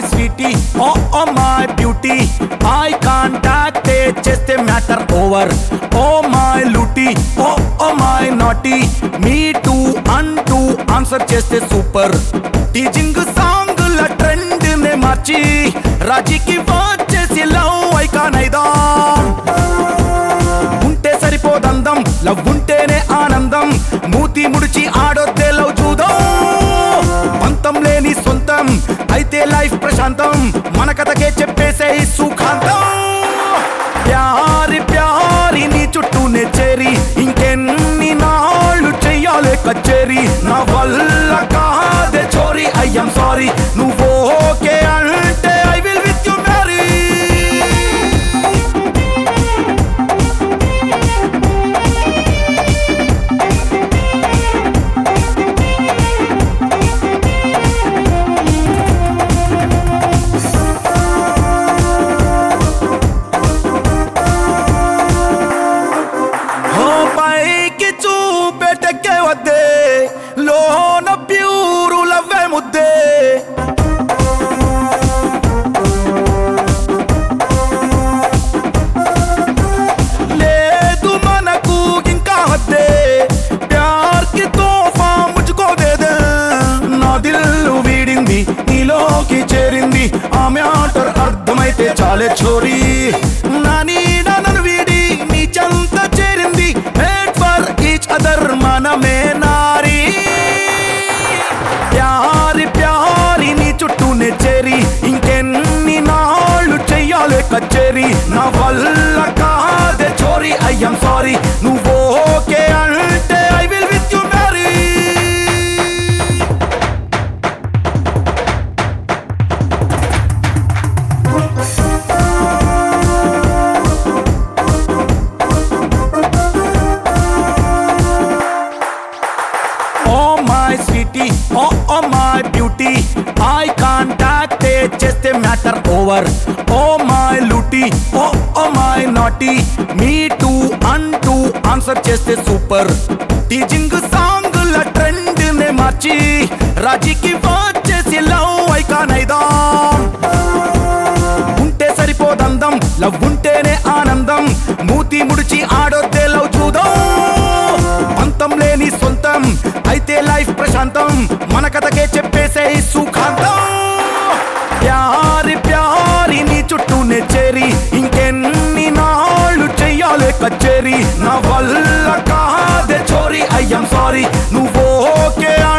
Sweety oh oh my beauty eye contact చేస్తే matter over oh my లూటీ oh oh my naughty me too అంటూ answer చేస్తే super teaching song ల trend నే మార్చి రాజీకి వచ్చేసి లవ్ ఐకాన్ అయిదాం ఉంటే సరిపోదందం లవ్ ఉంటేనే ఆనందం మూతి ముడిచి ఆడొద్దే లవ్ చూద్దాం పంతం లేని సొంతం అయితే లైఫ్ ప్రశాంతం మన కథకే చెప్పేసే సుఖాంతం ప్యారి ప్యారి నీ చుట్టూనే చేరి ఇంకెన్ని నాళ్ళు చెయ్యాలి కచేరి నా వల్ల కాదే చోరీ అయ్యం సారీ నువ్వు ఓకే అంటే I will with you marry oh పైకి చూపెటకే వద్దే లోన ప్యూరు లవ్వే ముద్దే లేదు మనకు ఇంకా వద్దే ప్యార్ కి తోఫా ముచ్చుకో దేదే నా దిల్లు వీడింది నీలోకి చేరింది ఆ మ్యాటర్ అర్థమైతే చాలే చోరీ నా నీడ నన్ను వీడి నీ చెంత చేరింది మేడ్ ఫర్ ఈచ్ అదర్ మనమే నారీ ప్యారి ప్యారి నీ చుట్టూనే చేరి ఇంకెన్ని నాళ్ళు చెయ్యాలి కచేరి నా వల్ల కాదే చోరీ అయ్యం సారీ నువ్వు ఓకే అంటే I will with you marry oh my sweetie oh oh my beauty eye contact చేస్తే మ్యాటర్ ఓవర్ ఓ మై లూటీ oh oh my naughty me too అంటూ ఆన్సర్ చేస్తే సూపర్ టీచింగ్ సాంగ్ ల trend నే మార్చి రాజీకి వచ్చేసి లవ్ ఐకాన్ అయిదాం ఉంటే సరిపోదందం లవ్ ఉంటేనే ఆనందం మూతి ముడిచి ఆడొద్దే లవ్ చూద్దాం పంతం లేని సొంతం అయితే లైఫ్ ప్రశాంతం మన కథకే చెప్పేసే సుఖాంతం ప్యారి ప్యారి నీ చుట్టూనే చేరి ఇంకెన్ని నాళ్ళు చెయ్యాలి కచేరి నా వల్ల కాదే చోరీ అయ్యం సారీ నువ్వు ఓకే